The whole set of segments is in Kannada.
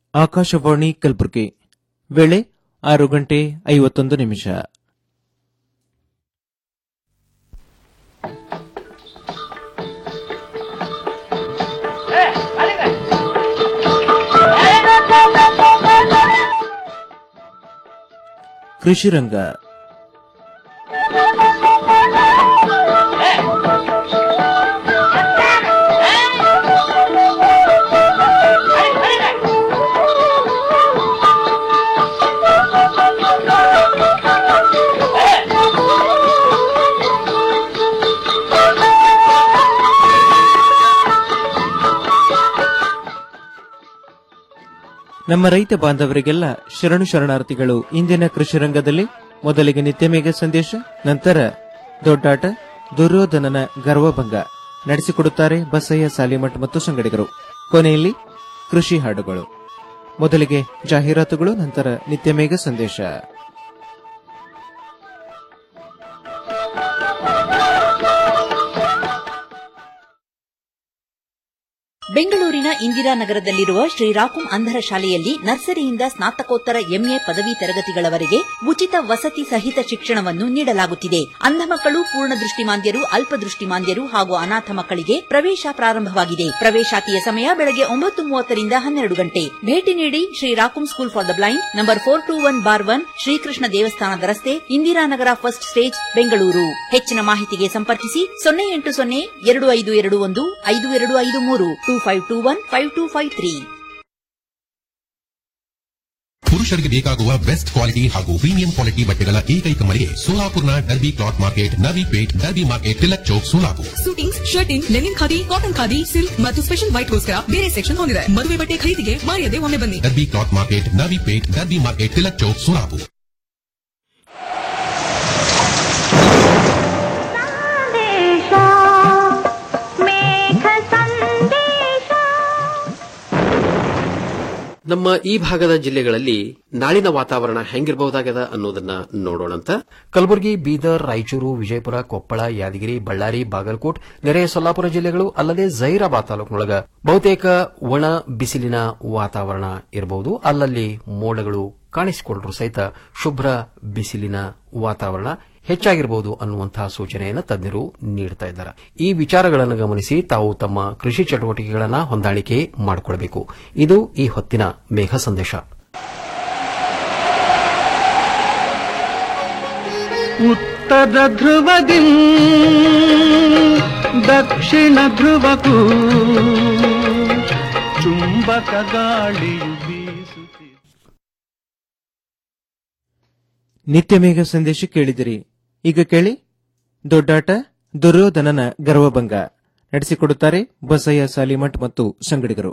ಆಕಾಶವಾಣಿ ಕಲಬುರಗಿ ವೇಳೆ ಆರು ಗಂಟೆ ಐವತ್ತೊಂದು ನಿಮಿಷ ಕೃಷಿ ರಂಗ ನಮ್ಮ ರೈತ ಬಾಂಧವರಿಗೆಲ್ಲ ಶರಣು ಶರಣಾರ್ಥಿಗಳು ಇಂದಿನ ಕೃಷಿ ರಂಗದಲ್ಲಿ ಮೊದಲಿಗೆ ನಿತ್ಯಮೇಘ ಸಂದೇಶ ನಂತರ ದೊಡ್ಡಾಟ ದುರ್ಯೋಧನನ ಗರ್ವಭಂಗ ನಡೆಸಿಕೊಡುತ್ತಾರೆ ಬಸಯ್ಯ ಸಾಲಿಮಠ್ ಮತ್ತು ಸಂಗಡಿಗರು ಕೊನೆಯಲ್ಲಿ ಕೃಷಿ ಹಾಡುಗಳು ಮೊದಲಿಗೆ ಜಾಹೀರಾತುಗಳು ನಂತರ ನಿತ್ಯಮೇಘ ಸಂದೇಶ ಬೆಂಗಳೂರಿನ ಇಂದಿರಾನಗರದಲ್ಲಿರುವ ಶ್ರೀರಾಕುಂ ಅಂಧರ ಶಾಲೆಯಲ್ಲಿ ನರ್ಸರಿಯಿಂದ ಸ್ನಾತಕೋತ್ತರ ಎಂಎ ಪದವಿ ತರಗತಿಗಳವರೆಗೆ ಉಚಿತ ವಸತಿ ಸಹಿತ ಶಿಕ್ಷಣವನ್ನು ನೀಡಲಾಗುತ್ತಿದೆ ಅಂಧ ಮಕ್ಕಳು ಪೂರ್ಣ ದೃಷ್ಟಿಮಾಂದ್ಯರು ಅಲ್ಪದೃಷ್ಟಿಮಾಂದ್ಯರು ಹಾಗೂ ಅನಾಥ ಮಕ್ಕಳಿಗೆ ಪ್ರವೇಶ ಪ್ರಾರಂಭವಾಗಿದೆ ಪ್ರವೇಶಾತಿಯ ಸಮಯ ಬೆಳಗ್ಗೆ ಒಂಬತ್ತು ಮೂವತ್ತರಿಂದ ಹನ್ನೆರಡು ಗಂಟೆ ಭೇಟಿ ನೀಡಿ ಶ್ರೀರಾಕುಂ school for the blind number four two one bar one Srikrishna ದೇವಸ್ಥಾನದ ರಸ್ತೆ ಇಂದಿರಾನಗರ ಫಸ್ಟ್ ಸ್ಟೇಜ್ ಬೆಂಗಳೂರು ಹೆಚ್ಚಿನ ಮಾಹಿತಿಗೆ ಸಂಪರ್ಕಿಸಿ ಸೊನ್ನೆ ಎಂಟು ಸೊನ್ನೆ ಎರಡು ಐದು ಎರಡು ಒಂದು ಐದು ಎರಡು ಐದು ಮೂರು two five two one five two five three ಪುರುಷರಿಗೆ ಬೇಕಾಗುವ ಬೆಸ್ಟ್ ಕ್ವಾಲಿಟಿ ಹಾಗೂ ಪ್ರೀಮಿಯಂ ಕ್ವಾಲಿಟಿ ಬಟ್ಟೆಗಳ ಏಕೈಕ ಮಳಿಗೆ ಸೋಲಾಪುರ್ನ Derby cloth market Navi Peth Derby market Tilak Chowk Solapur suitings shirting linen khadi cotton khadi silk ಮತ್ತು ಸ್ಪೆಷಲ್ ವೈಟ್ಗೋಸ್ಕರ ಬೇರೆ ಸೆಕ್ಷನ್ ಹೊಂದಿದೆ ಮದುವೆ ಬಟ್ಟೆ ಖರೀದಿಗೆ ಮಾರಿಯದೆ ಒಮ್ಮೆ ಬನ್ನಿ Derby cloth market Navi Peth Derby market Tilak Chowk Solapur ಸಂದೇಶ ಮೇಘ ಸಂದೇಶ ನಮ್ಮ ಈ ಭಾಗದ ಜಿಲ್ಲೆಗಳಲ್ಲಿ ನಾಳಿನ ವಾತಾವರಣ ಹೆಂಗಿರಬಹುದಾಗದ ಅನ್ನೋದನ್ನ ನೋಡೋಣಂತ ಕಲಬುರಗಿ ಬೀದರ್ ರಾಯಚೂರು ವಿಜಯಪುರ ಕೊಪ್ಪಳ ಯಾದಗಿರಿ ಬಳ್ಳಾರಿ ಬಾಗಲಕೋಟ್ ನೆರೆಯ ಸೊಲ್ಲಾಪುರ ಜಿಲ್ಲೆಗಳು ಅಲ್ಲದೆ ಜೈರಾಬಾದ್ ತಾಲೂಕಿನೊಳಗ ಬಹುತೇಕ ಒಣ ಬಿಸಿಲಿನ ವಾತಾವರಣ ಇರಬಹುದು ಅಲ್ಲಲ್ಲಿ ಮೋಡಗಳು ಕಾಣಿಸಿಕೊಂಡ್ರು ಸಹಿತ ಶುಭ್ರ ಬಿಸಿಲಿನ ವಾತಾವರಣ ಹೆಚ್ಚಾಗಿರಬಹುದು ಅನ್ನುವಂತಹ ಸೂಚನೆಯನ್ನು ತಜ್ಞರು ನೀಡುತ್ತಾ ಇದ್ದಾರೆ ಈ ವಿಚಾರಗಳನ್ನು ಗಮನಿಸಿ ತಾವು ತಮ್ಮ ಕೃಷಿ ಚಟುವಟಿಕೆಗಳನ್ನು ಹೊಂದಾಣಿಕೆ ಮಾಡಿಕೊಳ್ಳಬೇಕು ಇದು ಈ ಹೊತ್ತಿನ ಮೇಘ ಸಂದೇಶ ಉತ್ತರ ಧ್ರುವದಿ ದಕ್ಷಿಣ ಧ್ರುವಕ್ಕೂ ಚುಂಬಕ ಗಾಳಿಯು ಬೀಸುತ್ತಿದೆ ನಿತ್ಯಮೇಘ ಸಂದೇಶ ಕೇಳಿದಿರಿ ಈಗ ಕೇಳಿ ದೊಡ್ಡಾಟ ದುರ್ಯೋಧನನ ಗರ್ವಭಂಗ ನಡೆಸಿಕೊಡುತ್ತಾರೆ ಬಸಯ್ಯ ಸಾಲಿಮಠ್ ಮತ್ತು ಸಂಗಡಿಗರು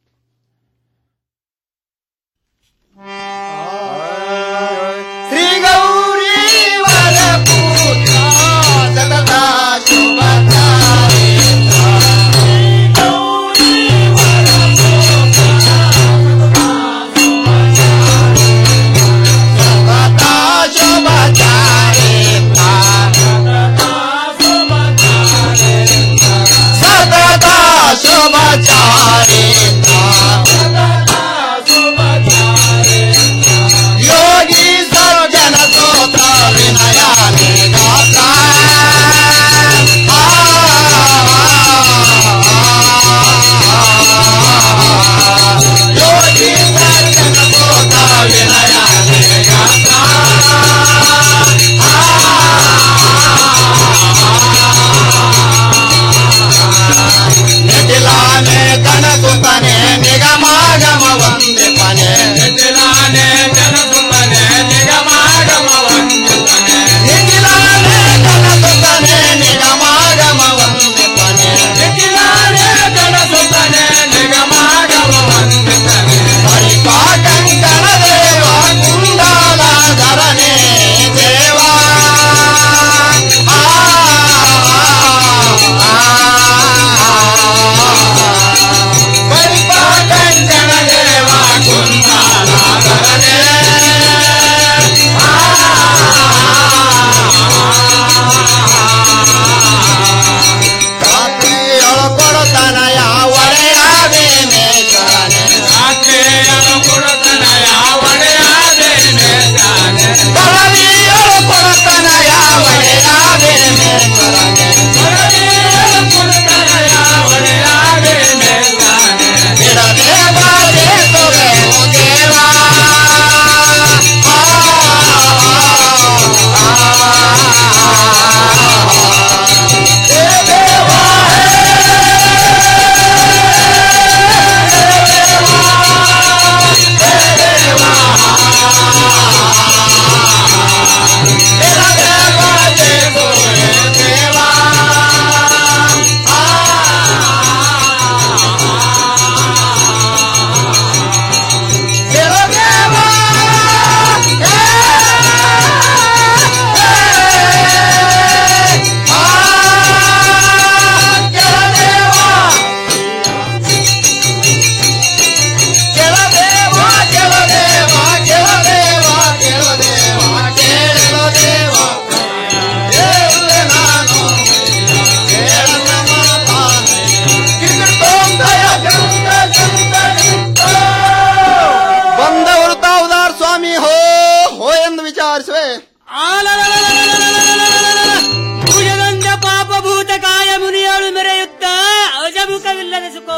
ಶ್ರೀ ಗೌರಿ ವರಪುತ್ರ ಸತತಾ ಶುಭಚಾರಿ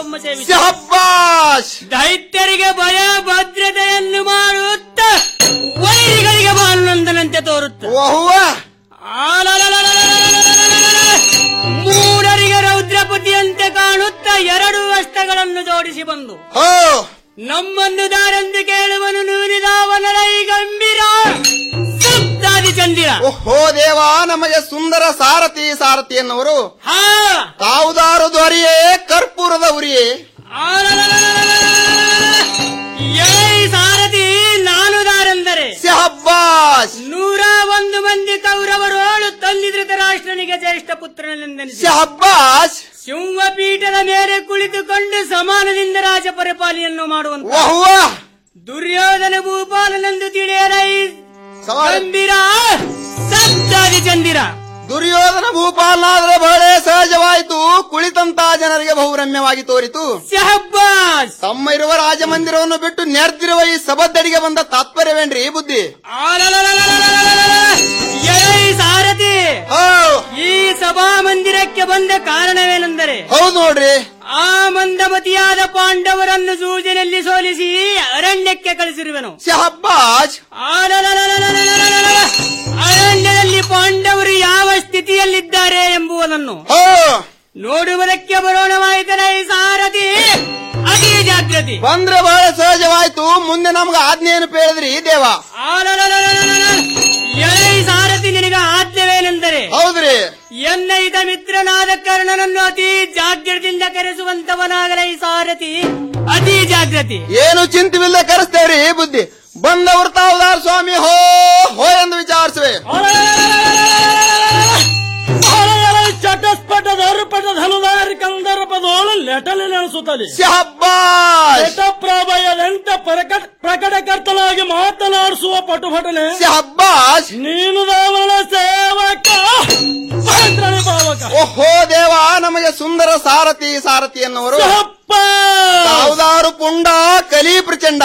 ಮಂತ್ರವೊಮ್ಮ ಸೇವಿಸಿ ಶಹಬ್ಬಾಷ್ ದೈತ್ಯರಿಗೆ ಭಯ ಭದ್ರತೆಯನ್ನು ಮಾಡುತ್ತ ವೈರಿಗಳಿಗೆ ಮಾನಂದನಂತೆ ತೋರುತ್ತ ಓಹುವ ಮೂರರಿಗೆ ರೌದ್ರಪತಿಯಂತೆ ಕಾಣುತ್ತ ಎರಡು ಹಸ್ತಗಳನ್ನು ಜೋಡಿಸಿ ಬಂದು ಹೋ ನಮ್ಮನ್ನು ದಾರೆಂದು ಕೇಳುವನು ನೂರಿದಾವನರೈ ಗಂಭೀರ ಸಪ್ತಾದಿ ಚಂದಿರ ಓಹೋ ದೇವ ನಮಗೆ ಸುಂದರ ಸಾರಥಿ ಸಾರಥಿ ಎನ್ನುವರು ಹಾ ತಾವುದಾರು ದ್ವರಿಯೇ ಕರ್ಪೂರದ ಉರಿಯೇ ಏಯ್ ಸಾರಥಿ ನಾನು ದಾರೆಂದರೆ ಶಹಬ್ಬಾಷ್ ನೂರ ಒಂದು ಮಂದಿ ಕೌರವರೋಳು ತಂದಿ ಧೃತರಾಷ್ಟ್ರನಿಗೆ ಜ್ಯೇಷ್ಠ ಪುತ್ರನೆಂದೆನಿಸಿ ಶಹಬ್ಬಾಷ್ ಸಿಂಹಪೀಠದ ಮೇಲೆ ಕುಳಿತುಕೊಂಡು ಸಮಾನದಿಂದ ರಾಜ ಪರಿಪಾಲನೆಯನ್ನು ಮಾಡುವಂತ ಓಹುವ ದುರ್ಯೋಧನ ಭೂಪಾಲನೆಂದು ತಿಳಿಯಲೈ ಸವಾರಿ. ಗಂಭೀರ ಸಪ್ತಾದಿ ಚಂದಿರ ದುರ್ಯೋಧನ ಭೂಪಾಲನಾದ್ರೆ ಬಹಳ ಸಹಜವಾಯಿತು ಕುಳಿತಂತ ಜನರಿಗೆ ಬಹುರಮ್ಯವಾಗಿ ತೋರಿತು ಶಹಬ್ಬಾಸ್ ತಮ್ಮ ಇರುವ ರಾಜಮಂದಿರವನ್ನು ಬಿಟ್ಟು ನೆರೆದಿರುವ ಈ ಸಬದ್ದಡಿಗೆ ಬಂದ ತಾತ್ಪರ್ಯವೇನ್ರಿ ಈ ಬುದ್ಧಿ ಏಯ್ ಸಾರಥಿ ಹೋ ಈ ಸಭಾ ಮಂದಿರಕ್ಕೆ ಬಂದ ಕಾರಣವೇನೆಂದರೆ ಹೌದು ನೋಡ್ರಿ ಆ ಮಂದಮತಿಯಾದ ಪಾಂಡವರನ್ನು ಸೂಜನೆಯಲ್ಲಿ ಸೋಲಿಸಿ ಅರಣ್ಯಕ್ಕೆ ಕಳಿಸಿರುವೆನು ಶಹಬ್ಬಾಜ್ ಆಲಲಲಲಲಲಲಲಲ. ಅರಣ್ಯದಲ್ಲಿ ಪಾಂಡವರು ಯಾವ ಸ್ಥಿತಿಯಲ್ಲಿದ್ದಾರೆ ಎಂಬುದನ್ನು ಹೋ ನೋಡುವುದಕ್ಕೆ ಬರೋಣವಾಯಿತನ ಈ ಸಾರಥಿ ಅತಿ ಜಾಗೃತಿ ಬಂದ್ರೆ ಬಹಳ ಸಹಜವಾಯ್ತು ಮುಂದೆ ನಮ್ಗೆ ಆಜ್ಞೆಯನ್ನು ಪೇಳಿದ್ರಿ ದೇವ ಆಲಲಲಲಲಲಲ. ಎಲೈ ಸಾರಥಿ ನಿನಗ ಆದ್ಯವೇನೆಂದರೆ ಹೌದ್ರಿ ಎನ್ನ ಹಿತ ಮಿತ್ರನಾದ ಕರ್ಣನನ್ನು ಅತಿ ಜಾಗ್ರತೆಯಿಂದ ಕರೆಸುವಂತವನಾಗಲೇ ಈ ಸಾರಥಿ ಅತಿ ಜಾಗೃತಿ ಏನು ಚಿಂತವಿಲ್ಲ ಕರೆಸ್ತೇವ್ರಿ ಈ ಬುದ್ಧಿ ಬಂದವರು ತಾವುದಾರ ಸ್ವಾಮಿ ಹೋ ಹೋ ಎಂದು ವಿಚಾರಿಸುವೆ ಚಟಸ್ಪಟ ದರ್ಪಟ ಧನುದಾರಿ ಕಂದರ್ಪದೋಳು ಲೆಟಲಿ ನೆನೆಸುತ್ತಲಿ ಶಹಬ್ಬಾಜ್ ಶತಪ್ರಭಯದಂತ ಪ್ರಕಟ ಪ್ರಕಟಕರ್ತನಾಗಿ ಮಾತನಾಡಿಸುವ ಪಟುಪಟನೆ ಶಹಬ್ಬಾಜ್ ನೀನು ರಾವಣ ಸೇವಕ ಪಾತ್ರನೇ ಪಾವಕ ಓಹೋ ದೇವ ನಮಗೆ ಸುಂದರ ಸಾರಥಿ ಸಾರಥಿ ಎನ್ನುವರು ಶಹಪ್ಪ ತಾವುದಾರು ಪುಂಡ ಕಲಿ ಪ್ರಚಂಡ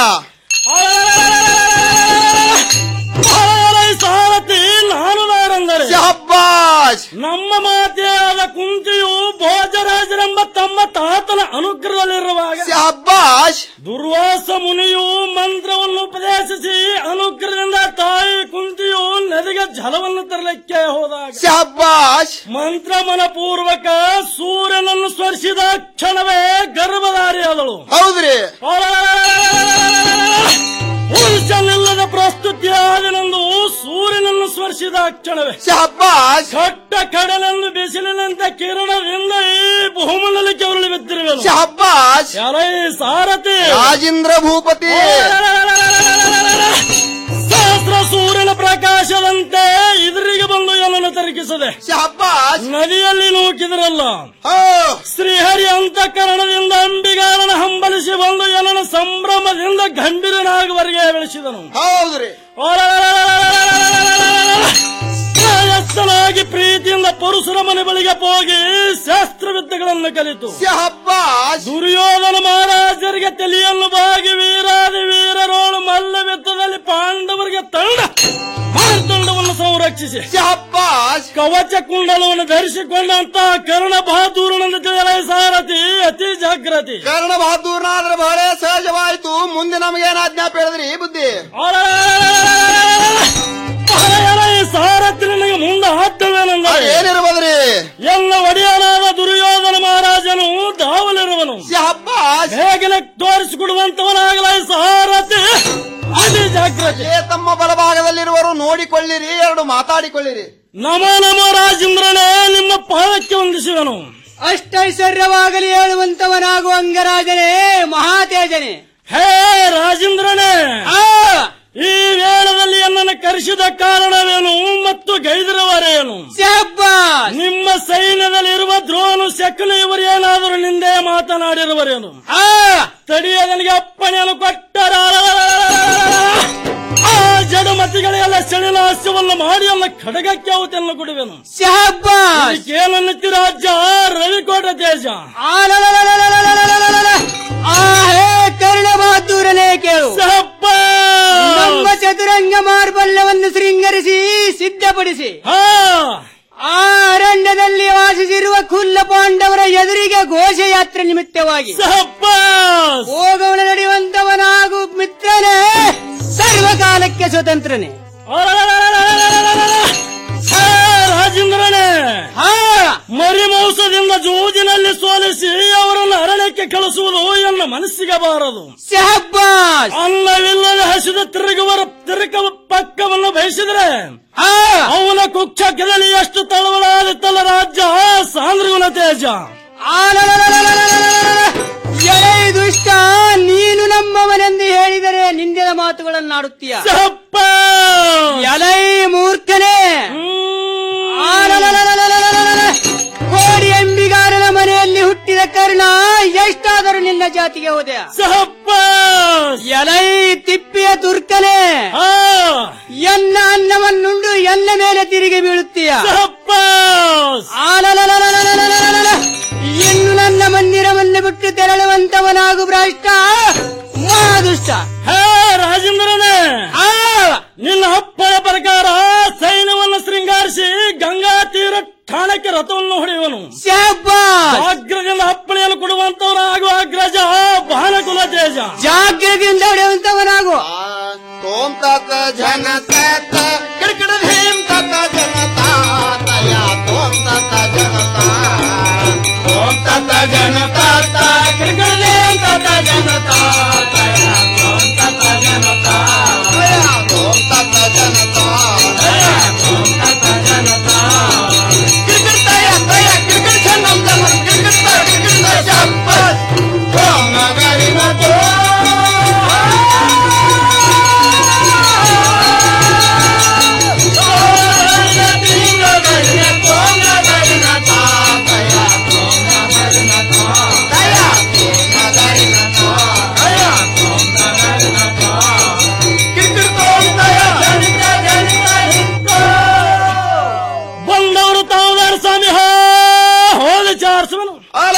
ಸಾರಥಿ ನಾನು ನಾರೆಂದರೆ ಶಹಬ್ಬಾಜ್ ನಮ್ಮ ಮಾತೆಯಾದ ಕುಂತಿಯು ಭೋಜರಾಜರೆಂಬ ತಮ್ಮ ತಾತನ ಅನುಗ್ರಹದಲ್ಲಿರುವಾಗ ಶಹಬ್ಬಾಜ್ ದುರ್ವಾಸ ಮುನಿಯು ಮಂತ್ರವನ್ನು ಉಪದೇಶಿಸಿ ಅನುಗ್ರಹದಿಂದ ತಾಯಿ ಕುಂತಿಯು ನದಿಗೆ ಜಲವನ್ನು ತರಲಿಕ್ಕೆ ಹೋದಾಗ ಶಹಬ್ಬಾಜ್ ಮಂತ್ರ ಮನಪೂರ್ವಕ ಸೂರ್ಯನನ್ನು ಸ್ಪರ್ಶಿದ ಕ್ಷಣವೇ ಗರ್ಭಧಾರಿಯಾದಳು ಹೌದ್ರಿ ಪುರುಷನಿಲ್ಲದ ಪ್ರಸ್ತುತಿಯಾದನೆಂದು ಸೂರ್ಯನನ್ನು ಸ್ಪರ್ಶಿದ ಕ್ಷಣವೇ ಶಹಬ್ಬಾಜ್ ಕಟ್ಟ ಕಡಲೆಂದು ಬಿಸಿಲಿನಂತ ಕಿರಣದಿಂದ ಈ ಬಹುಮಂಡಲಕ್ಕೆ ಉರುಳಿ ಬಿದ್ದಿರುವೆನು ಶಹಬ್ಬಾಜ್ ಎಲೈ ಸಾರಥಿ ರಾಜೇಂದ್ರ ಭೂಪತಿ ಸಹಸ್ರ ಸೂರ್ಯನ ಪ್ರಕಾಶದಂತೆ ಎದುರಿಗೆ ಬಂದು ಏನನ್ನು ತರಕಿಸದೆ ಶಹಬ್ಬಾಜ್ ನದಿಯಲ್ಲಿ ನೂಕಿದ್ರಲ್ಲ ಹೋ ಶ್ರೀಹರಿ ಅಂತಃಕರಣದಿಂದ ಅಂಬಿಗಾರನ ಹಂಬಲಿಸಿ ಬಂದು ಏನನ್ನು ಸಂಭ್ರಮದಿಂದ ಗಂಭೀರನಾಗುವರೆಗೆ ಬೆಳೆಸಿದನು ಹೌದ್ರಿ ಕಾಯಸ್ಥನಾಗಿ ಪ್ರೀತಿಯಿಂದ ಪರಶುರಮನೆ ಬಳಿಗೆ ಹೋಗಿ ಶಾಸ್ತ್ರವಿದ್ಯೆಗಳನ್ನು ಕಲಿತು ಶಹಬ್ಬಾಜ್ ದುರ್ಯೋಧನ ಮಹಾರಾಜರಿಗೆ ತಲೆಯನ್ನು ಬಾಗಿ ವೀರಾದಿ ವೀರರೋಳು ಮಲ್ಲವಿದ್ದದಲ್ಲಿ ಪಾಂಡವರಿಗೆ ತಂಡ ತಂಡವನ್ನು ಸಂರಕ್ಷಿಸಿ ಶಹಬ್ಬಾಜ್ ಕವಚ ಕುಂಡಲವನ್ನು ಧರಿಸಿಕೊಂಡಂತ ಕರ್ಣ ಬಹಾದೂರನನ್ನು ತಿಳಿಯಲೇ ಸಾರಥಿ ಅತಿ ಜಾಗೃತಿ ಕರ್ಣ ಬಹದ್ದೂರ್ನಾದ್ರೆ ಬಹಳ ಸಹಜವಾಯ್ತು ಮುಂದೆ ನಮಗೇನು ಆಜ್ಞಾ ಪೇಳಿದ್ರಿ ಈ ಬುದ್ಧಿ ಸಾರಥಿ ನನಗೆ ಮುಂದೆ ಹಾಕ್ತವೇನೆಂದರೆ ಏನಿರ್ಬೋದ್ರಿ ಎಲ್ಲ ಒಡೆಯನಾದ ದುರ್ಯೋಧನ ಮಹಾರಾಜನು ದಾವಲಿರುವನು ಶಹಬ್ಬಾಜ್ ಬೇಗನೆ ತೋರಿಸಿಕೊಡುವಂತವನಾಗಲ ಸಾರಥಿ ಅತಿ ಜಾಗೃತಿ ಏ ತಮ್ಮ ಬಲಭಾಗದಲ್ಲಿರುವರು ನೋಡಿಕೊಳ್ಳಿರಿ ಎರಡು ಮಾತಾಡಿಕೊಳ್ಳಿರಿ ನಮ ನಮ ರಾಜೇಂದ್ರನೇ ನಿಮ್ಮ ಪಾದಕ್ಕೆ ವಂದಿಸುವನು ಅಷ್ಟೈಶ್ವರ್ಯವಾಗಲಿ ಹೇಳುವಂತವನಾಗುವ ಅಂಗರಾಜನೇ ಮಹಾತೇಜನೇ ಹೇ ರಾಜೇಂದ್ರನೇ ಆ ಈ ವೇಳದಲ್ಲಿ ನನ್ನನ್ನು ಕರೆಸಿದ ಕಾರಣವೇನು ಮತ್ತು ಗೈದಿರುವರೇನು ಶಹಬ್ಬಾಸ್ ನಿಮ್ಮ ಸೈನ್ಯದಲ್ಲಿರುವ ದ್ರೋಣು ಶಕುನ ಇವರೇನಾದರೂ ನಿಂದೆ ಮಾತನಾಡಿರುವರೇನು ಆ ತಡಿಯ ನನಗೆ ಅಪ್ಪಣೆಯನ್ನು ಕೊಟ್ಟರ ಆ ಜಡಮತಿಗಳೆಲ್ಲ ಸೆಳಿನಾಶವನ್ನು ಮಾಡಿ ಅಲ್ಲ ಖಡಗಕ್ಕೆ ಅವತೆಯನ್ನು ಕೊಡುವೆನು ಶಹಬ್ಬಾಸ್ ಕೇಳನ್ನಿತ್ತಿ ರಾಜ್ಯ ರವಿಕೋಟ ದೇಶ ಆಲಲಲಲಲಲಲಲಲಲ. ಆ ಹೇ ಕರ್ಣ ಬಹದ್ದೂರನೇ ಕೇಳು ಸಹಪ್ಪ ನಮ್ಮ ಚತುರಂಗ ಮಾರ್ಬಲ್ಯವನ್ನು ಶೃಂಗರಿಸಿ ಸಿದ್ಧಪಡಿಸಿ ಹಾ ಆ ಅರಣ್ಯದಲ್ಲಿ ವಾಸಿಸಿರುವ ಕುಲ್ಲ ಪಾಂಡವರ ಎದುರಿಗೆ ಘೋಷಯಾತ್ರೆ ನಿಮಿತ್ತವಾಗಿ ಹೋಗವನ ನಡೆಯುವಂತವನಾಗು ಮಿತ್ರನೇ ಸರ್ವಕಾಲಕ್ಕೆ ಸ್ವತಂತ್ರನೇ ರಾಜೇಂದ್ರನೇ ಮರಿಮೌಸದಿಂದ ಜೂಜಿನಲ್ಲಿ ಸೋಲಿಸಿ ಅವರನ್ನು ಅರಣ್ಯಕ್ಕೆ ಕಳಿಸುವುದು ಎನ್ನ ಮನಸ್ಸಿಗೆ ಬಾರದು ಅನ್ನವಿಲ್ಲದೆ ಹಸಿದ ತಿರುಗುವರ ತಿರುಗುವ ಪಕ್ಕವನ್ನು ಬಯಸಿದ್ರೆ ಅವನ ಕುಕ್ಷಕದಲ್ಲಿ ಎಷ್ಟು ತಳವಳಾದಿತ್ತಲ್ಲ ರಾಜ್ಯ ಸಾಂದ್ರಗುಣ ತೇಜ ಎಳೆ ದುಷ್ಟ ನೀನು ನಮ್ಮವನೆಂದು ಹೇಳಿದರೆ ನಿಂದಿನ ಮಾತುಗಳನ್ನಾಡುತ್ತೀಯ ಎಲೈ ಮೂರ್ಖನೇ ಆಲಲಲಲಲಲಲಲ. ಕೋಡಿ ಎಂಬಿಗಾರನ ಮನೆಯಲ್ಲಿ ಹುಟ್ಟಿದ ಕರ್ಣ ಎಷ್ಟಾದರೂ ನಿನ್ನ ಜಾತಿಗೆ ಹೋದೆಯ ಎಲೈ ತಿಪ್ಪಿಯ ತುರ್ಕನೇ ಎನ್ನ ಅನ್ನವನ್ನುಂಡು ಎನ್ನ ಮೇಲೆ ತಿರುಗಿ ಬೀಳುತ್ತೀಯ ಆಲಲಲಲಲಲಲಲಲ. ಇನ್ನು ನನ್ನ ಮಂದಿರವನ್ನು ಬಿಟ್ಟು ತೆರಳುವಂತವನಾಗು ಭ್ರಷ್ಟ ಮಹಾದುಷ್ಟ ಹೇ ರಾಜೇಂದ್ರನೇ ನಿನ್ನ ಅಪ್ಪಳ ಪ್ರಕಾರ ಸೈನ್ಯವನ್ನು ಶೃಂಗಾರಿಸಿ ಗಂಗಾ ತೀರ ಠಾಣಕ್ಕೆ ರಥವನ್ನು ಹೊಡೆಯುವನು ಅಗ್ರದಿಂದ ಅಪ್ಪಳೆಯನ್ನು ಕೊಡುವಂತವನ ಆಗುವ ಅಗ್ರಜ ಬಾಣಕುಲ ತೇಜ ಜಾಗ್ರತೆಯಿಂದ ಹೊಡೆಯುವಂತವನಾಗು ತೋಂ ತತ ಜನತ ಕಿಡಕಿಡ ಧೀಂ ತತ ಜನತಾ ತಯ ತೋಂ ತತ ಜನತಾ ತೋಂ ತತ ಜನತಾ ಕಿಡಕಿಡ ಧೀಂ ತತ ಜನತಾ ತಯ ತೋಂ ತತ ಜನತಾ ತಯ ತೋಂ ತತ ಜನತಾ ತಯ ತೋಂ ತತ ಜನತಾ ಕಿಡಕಿಡ ತಯ ತಯ ಕಿಡಕಿಡ ಜನಂ ಜನಂ ಕಿಡಕಿಡ ತಯ ಕಿಡಕಿಡ ತಯ ಶಪ್ಪಸ್ ತೋಂ ನಗರಿನ ಬಂದವರು ತಾವುದಾರ ಸ್ವಾಮಿ ಹೋ ಹೋದ ಚಾರಿಸುವನು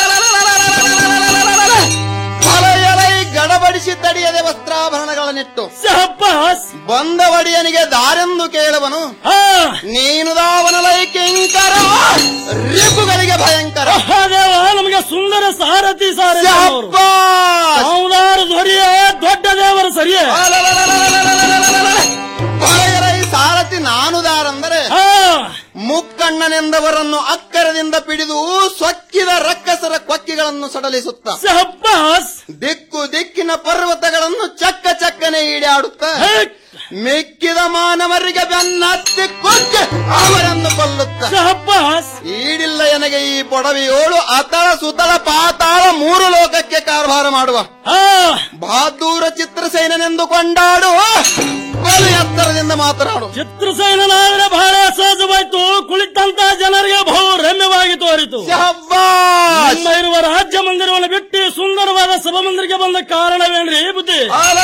ಹೊಲೆಯಲೈ ಗಡಬಡಿಸಿ ತಡಿಯದೆ ವಸ್ತ್ರಾಭರಣಗಳನ್ನಿಟ್ಟು ಬಂದ ಒಡೆಯನಿಗೆ ದಾರೆಂದು ಕೇಳುವನು ನೀನು ದಾವನಲೈ ಕಿಂಕರ ರಿಪುಗಳಿಗೆ ಭಯಂಕರ ದೇವ ನಮಗೆ ಸುಂದರ ಸಾರಥಿ ಸಾರ ತಾವುದಾರ ಧ್ವರಿಯ ದೊಡ್ಡ ದೇವರ ಸರಿಯೇ ಹೊಲೆಯಲೈ ಸಾರಥಿ ನಾನು ದಾರಂದರೆ ಮುಕ್ಕಣ್ಣನೆಂದವರನ್ನು ಅಕ್ಕರದಿಂದ ಪಿಡಿದು ಸೊಕ್ಕಿದ ರಕ್ಕಸರ ಕೊಕ್ಕಿಗಳನ್ನು ಸಡಲಿಸುತ್ತ ದಿಕ್ಕು ದಿಕ್ಕಿನ ಪರ್ವತಗಳನ್ನು ಚಕ್ಕ ಚಕ್ಕನೆ ಈಡಾಡುತ್ತ ಮೆಕ್ಕಿದ ಮಾನವರಿಗೆ ಬೆನ್ನತ್ತಿ ಕೊಕ್ಕೆ ಅವರನ್ನು ಕೊಲ್ಲುತ್ತ ಈಡಿಲ್ಲ ನನಗೆ ಈ ಪೊಡವಿಯೋಳು ಅತಳ ಸುತಳ ಪಾತಾಳ ಮೂರು ಲೋಕಕ್ಕೆ ಕಾರ್ಭಾರ ಮಾಡುವ ಬಹಾದೂರ ಚಿತ್ರಸೇನೆಂದು ಕೊಂಡಾಡು ಬಲು ಎತ್ತರದಿಂದ ಮಾತನಾಡು ಚಿತ್ರಸೇನಾದ್ರೆ ಬಹಳ ಸಹಜವಾಯ್ತು ಕುಳಿತಂತ ಜನರಿಗೆ ಬಹು ರಮ್ಯವಾಗಿ ತೋರಿತು ನಿಮ್ಮ ಇರುವ ರಾಜ್ಯ ಮಂದಿರವನ್ನು ಬಿಟ್ಟು ಸುಂದರವಾದ ಸಭಾಮಂದಿರಕ್ಕೆ ಬಂದ ಕಾರಣವೇನ್ರಿ ಬುದ್ಧಿ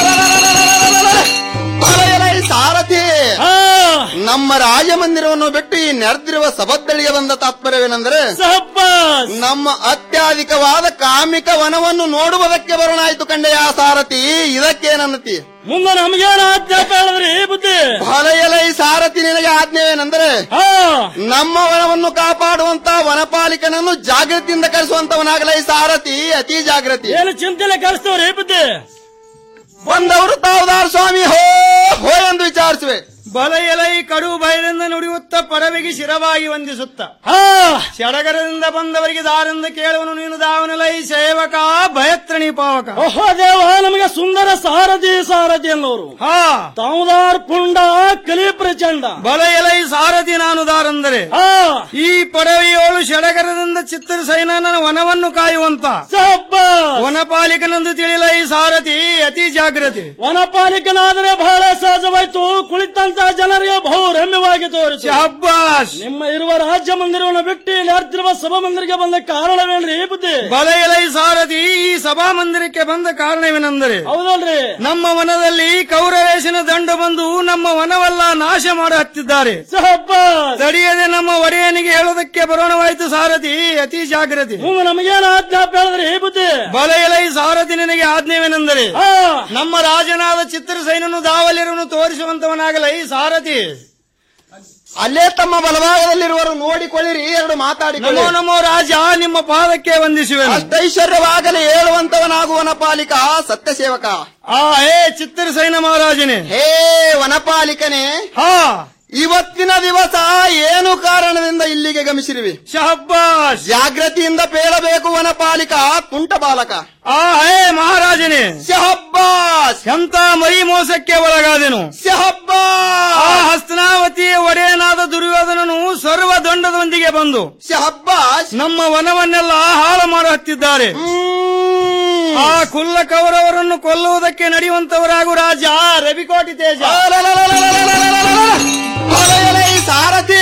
ಹೊಲೆಯಲೈ ಸಾರಥಿ ನಮ್ಮ ರಾಜಮಂದಿರವನ್ನು ಬಿಟ್ಟು ಈ ನೆರೆದಿರುವ ಸಭದ್ದಳಿಗೆ ಬಂದ ತಾತ್ಪರ್ಯವೇನೆಂದರೆ ನಮ್ಮ ಅತ್ಯಾಧಿಕವಾದ ಕಾಮಿಕ ವನವನ್ನು ನೋಡುವುದಕ್ಕೆ ಬರೋಣಾಯ್ತು ಕಂಡೆಯ ಸಾರಥಿ ಇದಕ್ಕೇನನ್ನತಿ ಮುಂದೆ ನಮಗೇನ ಆಜ್ಞಾಪ ಹೇಳಿದ್ರಿ ಬುದ್ಧಿ ಹೊಲೆಯಲೈ ಸಾರಥಿ ನಿನಗೆ ಆಜ್ಞೆವೇನೆಂದರೆ ನಮ್ಮ ವನವನ್ನು ಕಾಪಾಡುವಂತ ವನಪಾಲಿಕನನ್ನು ಜಾಗೃತಿಯಿಂದ ಕರೆಸುವಂತವನಾಗಲೈ ಸಾರಥಿ ಅತಿ ಜಾಗೃತಿ ಏನು ಚಿಂತೆಲೆ ಕರೆಸ್ತವ್ರಿ ಬುದ್ಧಿ ಬಂದವರು ತಾವುದಾರ ಸ್ವಾಮಿ ಹೋ ಹೋ ಎಂದು ವಿಚಾರಿಸುವೆ ಬಲ ಎಲೈ ಕಡು ಬಯಲಿಂದ ನುಡಿಯುತ್ತ ಪಡವೆಗೆ ಶಿರವಾಗಿ ವಂದಿಸುತ್ತ ಸಡಗರದಿಂದ ಬಂದವರಿಗೆ ದಾರೆಂದು ಕೇಳುವನು ನೀನು ದಾವನಲೈ ಸೇವಕ ಭಯತ್ರಣಿ ಪಾವಕ ಓಹೋ ದೇವ ನಮಗೆ ಸುಂದರ ಸಾರಥಿ ಸಾರಥಿ ಅನ್ನೋರು ಹಾ ತಾವುದಾರ್ ಪುಂಡ ಕಲಿ ಪ್ರಚಂಡ ಬಲ ಎಲೈ ಸಾರಥಿ ನಾನು ದಾರಂದರೆ ಈ ಪಡವೆಯೋಳು ಸಡಗರದಿಂದ ಚಿತ್ರ ಸೈನನ ವನವನ್ನು ಕಾಯುವಂತ ವನಪಾಲಿಕನೆಂದು ತಿಳಿಲೈ ಸಾರಥಿ ಅತಿ ಜಾಗೃತಿ ವನಪಾಲಿಕನಾದರೆ ಬಹಳ ಸಹಜವಾಯ್ತು ಕುಳಿತಂತ ಜನರಿಗೆ ಬಹು ರಮ್ಯವಾಗಿ ತೋರಿಸಿ ಅಬ್ಬಾಸ್ ನಿಮ್ಮ ಇರುವ ರಾಜ್ಯ ಮಂದಿರವನ್ನು ಬಿಟ್ಟು ಇಲ್ಲಿ ಹತ್ತಿರುವ ಸಭಾ ಮಂದಿರಕ್ಕೆ ಬಂದ ಕಾರಣವೇನ್ರಿ ಬುದ್ಧಿ ಬಲ ಎಲೈ ಸಾರಥಿ ಈ ಸಭಾ ಮಂದಿರಕ್ಕೆ ಬಂದ ಕಾರಣವೇನೆಂದರೆ ಹೌದಲ್ರಿ ನಮ್ಮ ವನದಲ್ಲಿ ಕೌರವೇಶನ ದಂಡು ಬಂದು ನಮ್ಮ ವನವೆಲ್ಲ ನಾಶ ಮಾಡಿ ಹತ್ತಿದ್ದಾರೆ ತಡೆಯದೆ ನಮ್ಮ ಒಡೆಯನಿಗೆ ಹೇಳೋದಕ್ಕೆ ಬರೋಣವಾಯ್ತು ಸಾರಥಿ ಅತಿ ಜಾಗೃತಿ ನಮಗೇನು ಆಜ್ಞಾಪ ಹೇಳಿದ್ರಿ ಬುದ್ಧಿ ಬಲ ಎಲೈ ಸಾರಥಿ ನಿನಗೆ ಆಜ್ಞೆವೇನೆಂದರೆ ನಮ್ಮ ರಾಜನಾದ ಚಿತ್ರಸೈನನು ದಾವಲಿರನ್ನು ತೋರಿಸುವಂತವನಾಗಲೈ ಸಾರಥಿ ಅಲ್ಲೇ ತಮ್ಮ ಬಲಭಾಗದಲ್ಲಿರುವರು ನೋಡಿಕೊಳ್ಳಿರಿ ಎರಡು ಮಾತಾಡಿಕೊಳ್ಳಿ ನಮೋ ನಮೋ ರಾಜ ನಿಮ್ಮ ಪಾದಕ್ಕೆ ವಂದಿಸುವೆ ಅಷ್ಟೈಶ್ವರ್ಯವಾಗಲಿ ಹೇಳುವಂತವನಾಗುವನ ಪಾಲಿಕ ಸತ್ಯ ಸೇವಕ ಆ ಹೇ ಚಿತ್ರಸೈನ ಮಹಾರಾಜನೇ ಹೇ ವನಪಾಲಿಕನೇ ಹಾ ಇವತ್ತಿನ ದಿವಸ ಏನು ಕಾರಣದಿಂದ ಇಲ್ಲಿಗೆ ಗಮಿಸಿರುವಿ ಶಹಬ್ಬಾಸ್ ಜಾಗೃತಿಯಿಂದ ಪೇಳಬೇಕು ವನಪಾಲಿಕ ತುಂಟ ಬಾಲಕ ಆ ಹೇ ಮಹಾರಾಜನೇ ಶಹಬ್ಬಾಸ್ ಎಂತ ಮೈ ಮೋಸಕ್ಕೆ ಒಳಗಾದೆನು ಶಹಬ್ಬಾಸ್ ಆ ಹಸ್ತನಾವತಿಯ ಒಡೆಯನಾದ ದುರ್ಯೋಧನನು ಸರ್ವ ದಂಡದೊಂದಿಗೆ ಬಂದು ಶಹಬ್ಬಾಸ್ ನಮ್ಮ ವನವನ್ನೆಲ್ಲ ಹಾಳು ಮಾಡ ಹತ್ತಿದ್ದಾರೆ ಆ ಕುಲ್ಲ ಕೌರವರನ್ನು ಕೊಲ್ಲುವುದಕ್ಕೆ ನಡೆಯುವಂತವರಾಗು ರಾಜ ರವಿಕೋಟಿ ತೇಜ ಹೊಳೆಯಲೈ ಸಾರಥಿ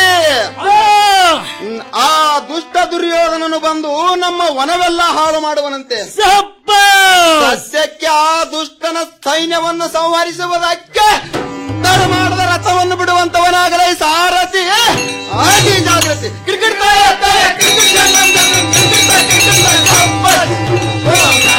ಆ ದುಷ್ಟ ದುರ್ಯೋಧನನು ಬಂದು ನಮ್ಮ ವನವೆಲ್ಲ ಹಾಳು ಮಾಡುವನಂತೆ ಸಸ್ಯಕ್ಕೆ ಆ ದುಷ್ಟನ ಸೈನ್ಯವನ್ನು ಸಂಹರಿಸುವುದಕ್ಕೆ ತಡ ಮಾಡದ ರಥವನ್ನು ಬಿಡುವಂತವನಾಗಲೇ ಸಾರಥಿ ಆಗಿ ಜಾಗೃತಿ ಕ್ರಿಕೆಟ್ ತಾಯ, ತಾಯ, ಕ್ರಿಕೆಟ್ ತಾಯ, ಕ್ರಿಕೆಟ್ ತಾಯ, ಕ್ರಿಕೆಟ್ ತಾಯ, ಅಬ್ಬಾ.